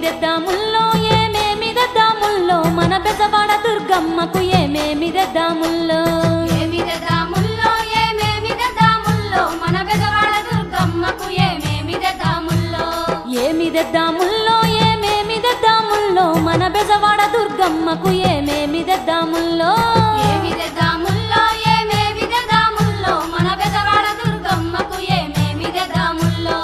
తెద్దాముల్లో ఏమేమి తెద్దాముల్లో మన బెజవాడ దుర్గమ్మకు ఏమేమి తెద్దాముల్లో ఏమి తెద్దాముల్లో ఏమేమి తెద్దాముల్లో మన బెజవాడ దుర్గమ్మకు ఏమేమి తెద్దాముల్లో ఏమి తెద్దాముల్లో ఏమేమి తెద్దాముల్లో మన బెజవాడ దుర్గమ్మకు ఏమేమి తెద్దాముల్లో ఏమి తెద్దాముల్లో ఏమేమి తెద్దాముల్లో మన బెజవాడ దుర్గమ్మకు ఏమేమి తెద్దాముల్లో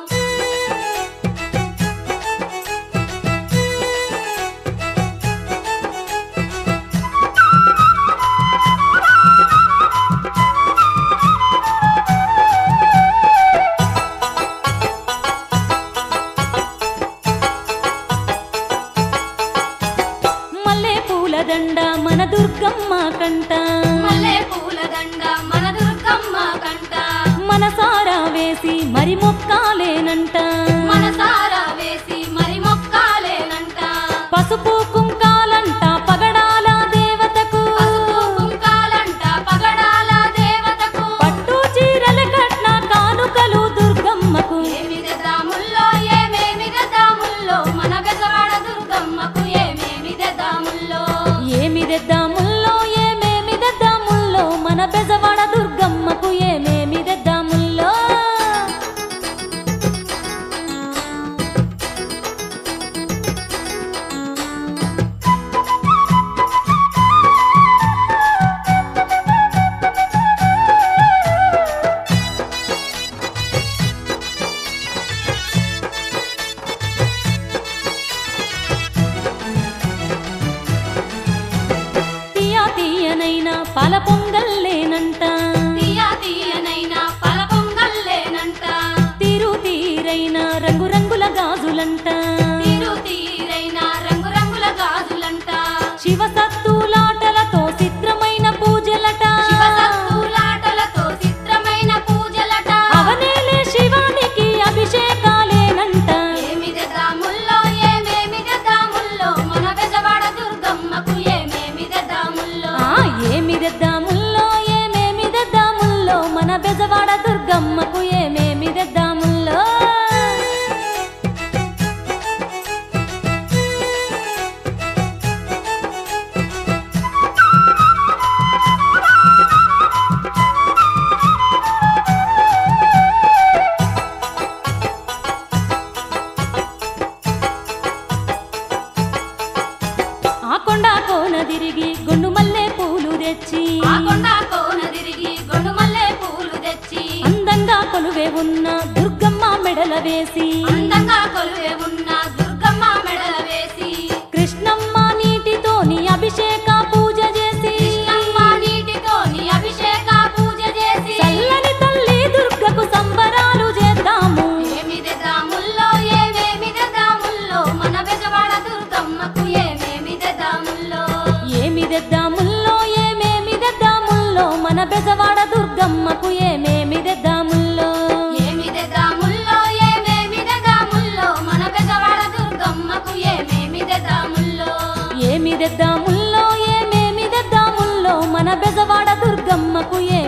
మల్లె పూల దండ మన దుర్గమ్మ కంట మల్లె పూల దండ మన దుర్గమ్మ కంట మనసారా వేసి మరి మొక్కాలేనంట మనసారా వేసి మరి మొక్కాలేనంట పసుపు కుంకాలంట పగడాల దేవతకు పసుపు కుంకాలంట పగడాల దేవతకు పట్టు చీరల కట్న కానుకలు దుర్గమ్మకు ఏమి తెద్దాముల్లో ఏమేమి తెద్దాముల్లో మన బెజవాడ దుర్గమ్మకు ఏమేమి తెద్దాముల్లో ఏమి తెద్దాముల్లో ఏమేమి తెద్దాముల్లో మన బెజవాడ దుర్గమ్మకు ఏమేమి తెద్దాముల్లో తీయా తీయనైనా పాల పొంగల్లేనంట తీయా తీయనైనా పల పొంగల్లేనంట తీరు తీరైన రంగు రంగుల గాజులంట తీరు తీరైన రంగు రంగుల గాజులంట శివ సత్తులాటలతో చిత్రమైన పూజలట శివసత్తులాటలతో చిత్రమైన పూజలట అవనేలే శివానికి అభిషేకాలేనంట ఏమి తెద్దాముల్లో ఏమేమి తెద్దాముల్లో మన బెజవాడ దుర్గమ్మకు ఏమేమి తెద్దాముల్లో ఆ ఏమి తెద్దాముల్లో ఏమేమి తెద్దాముల్లో మన బెజవాడ దుర్గమ్మకు ఏమేమి తెద్దాముల్లో ఆ కొండ కోన తిరిగి గుండు మల్లె పూలు తెచ్చి ఆ కొండ కోన తిరిగి గొడు మల్లె పూలు తెచ్చి అందంగా కొలువే ఉన్న దుర్గమ్మ మెడల వేసి అందంగా కొలువే ఉన్న దుర్గమ్మ మెడల వేసి కృష్ణమ్మ నీటితోని అభిషేక పూజ చేసి కృష్ణమ్మ నీటితోని అభిషేక పూజ చేసి చల్లని తల్లి దుర్గకు సంబరాలు చేద్దాము ఏమి తెద్దాముల్లో ఏమేమి తెద్దాముల్లో మన బెజవాడ దుర్గమ్మకు ఏమేమి తెద్దాముల్లో ఏమి తెద్దాముల్లో ఏమేమి తెద్దాముల్లో మన బెజవాడ దుర్గమ్మకు ఏమేమి తెద్దాముల్లో ఏమి తెద్దాముల్లో ఏమేమి తెద్దాముల్లో మన బెజవాడ దుర్గమ్మకు ఏమేమి తెద్దాముల్లో ఏమి తెద్దాముల్లో ఏమేమి తెద్దాముల్లో మన బెజవాడ దుర్గమ్మకు ఏ